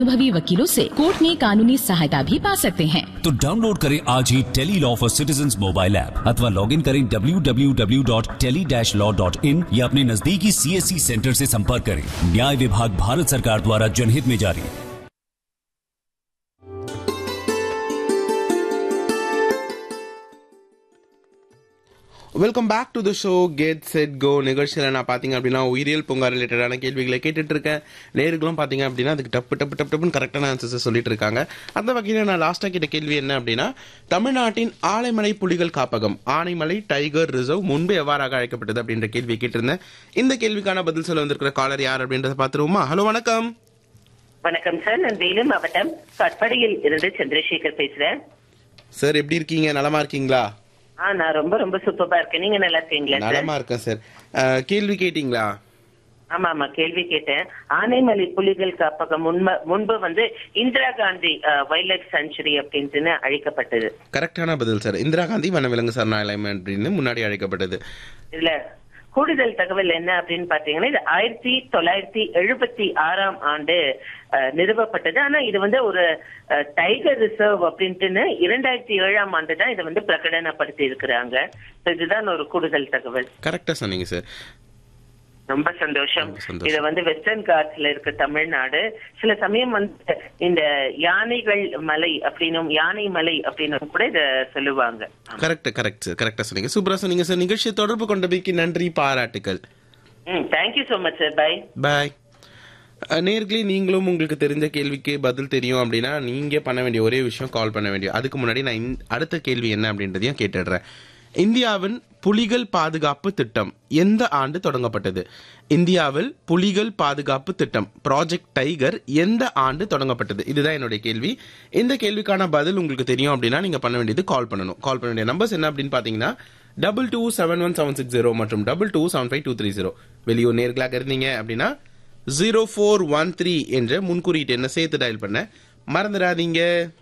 अनुभवी वकीलों से कोर्ट में कानूनी सहायता भी पा सकते हैं तो डाउनलोड करें आज ही tele law for citizen mobile app अथवा लॉग इन करें www.tele-law.in या अपने नजदीकी सीएससी सेंटर से संपर्क करें न्याय विभाग भारत सरकार द्वारा जनहित में जारी welcome back to the show get set go நிகழ்ச்சியில் நான் பார்த்தீங்க அப்படின்னா உயிரியல் பூங்கா ரிலேட்டடான கேள்விகளை கேட்டுட்டு இருக்கேன் நேர்களும் பார்த்தீங்க அப்படின்னா அதுக்கு டப்பு டப்பு டப்பு டப்புன்னு கரெக்டான ஆன்சர்ஸ் சொல்லிட்டு இருக்காங்க அந்த வகையில் நான் லாஸ்ட்டாக கேட்ட கேள்வி என்ன அப்படின்னா தமிழ்நாட்டின் ஆலைமலை புலிகள் காப்பகம் ஆனைமலை டைகர் ரிசர்வ் முன்பு எவ்வாறாக அழைக்கப்பட்டது அப்படின்ற கேள்வியை கேட்டிருந்தேன் இந்த கேள்விக்கான பதில் சொல்ல வந்திருக்கிற காலர் யார் அப்படின்றத பார்த்துருவோமா ஹலோ வணக்கம் வணக்கம் சார் நான் வேலூர் மாவட்டம் கட்படியில் இருந்து சந்திரசேகர் பேசுறேன் சார் எப்படி இருக்கீங்க நலமா இருக்கீங்களா ஆ நான் ரொம்ப ரொம்ப சூப்பரா இருக்கேன் நீங்க நல்லா இருக்கீங்களா சார் நலமா இருக்கேன் சார் அஹ், கேள்வி கேட்டீங்களா ஆமா ஆமா கேள்வி கேட்டேன் ஆனைமலை புலிகள் காப்பகம் முன்பு முன்பு வந்து Indira Gandhi wildlife sanctuary அப்படின்ட்டு அழைக்கப்பட்டது கரெக்டான பதில் சார் இந்திரா காந்தி வனவிலங்கு சரணாலயம் அப்படின்னு முன்னாடி அழைக்கப்பட்டது இதுல கூடுதல் தகவல் என்ன அப்படின்னு பாத்தீங்கன்னா இது ஆயிரத்தி தொள்ளாயிரத்தி எழுபத்தி ஆறாம் ஆண்டு அஹ், நிறுவப்பட்டது ஆனா இது வந்து ஒரு அஹ், டைகர் ரிசர்வ் அப்படின்ட்டுன்னு இரண்டாயிரத்தி ஏழாம் ஆண்டு தான் இதை வந்து பிரகடனப்படுத்தி இருக்கிறாங்க So, இதுதான் ஒரு கூடுதல் தகவல் கரெக்டா சொன்னீங்க சார் ரொம்ப சந்தோஷம் ரொம்ப சந்தோஷம். இது வந்து வெஸ்டர்ன் காட்ஸ்ல இருக்க தமிழ்நாடு சில சமயம் வந்து இந்த யானைகள் மலை அப்படின்னும் யானை மலை அப்படின்னும் கூட இத சொல்லுவாங்க கரெக்ட் கரெக்ட் சார் கரெக்டா சொன்னீங்க சூப்பரா சொன்னீங்க சார் நிகழ்ச்சியை தொடர்பு கொண்டமைக்கு நன்றி பாராட்டுகள் ம் thank you so much sir bye bye நேர்களே நீங்களும் உங்களுக்கு தெரிஞ்ச கேள்விக்கு பதில் தெரியும் அப்படின்னா நீங்க பண்ண வேண்டிய ஒரே விஷயம் கால் பண்ண வேண்டிய அதுக்கு முன்னாடி நான் இந்த- அடுத்த கேள்வி என்ன அப்படின்றதையும் கேட்டுடுறேன் இந்தியாவின் புலிகள் பாதுகாப்பு திட்டம் எந்த ஆண்டு தொடங்கப்பட்டது இந்தியாவில் புலிகள் பாதுகாப்பு திட்டம் ப்ராஜெக்ட் டைகர் எந்த ஆண்டு தொடங்கப்பட்டது இதுதான் என்னுடைய கேள்வி இந்த கேள்விக்கான பதில் உங்களுக்கு தெரியும் அப்படின்னா நீங்க பண்ண வேண்டியது கால் பண்ணணும் கால் பண்ண வேண்டிய நம்பர்ஸ் என்ன அப்படின்னு பாத்தீங்கன்னா double two seven one seven six zero மற்றும் double two seven five two three zero வெளியூர் நேர்களாக இருந்தீங்க அப்படின்னா ஜீரோ ஃபோர் ஒன் த்ரீ என்ற முன்குறியீட்டு என்ன சேர்த்து டயல் பண்ண மறந்துடாதீங்க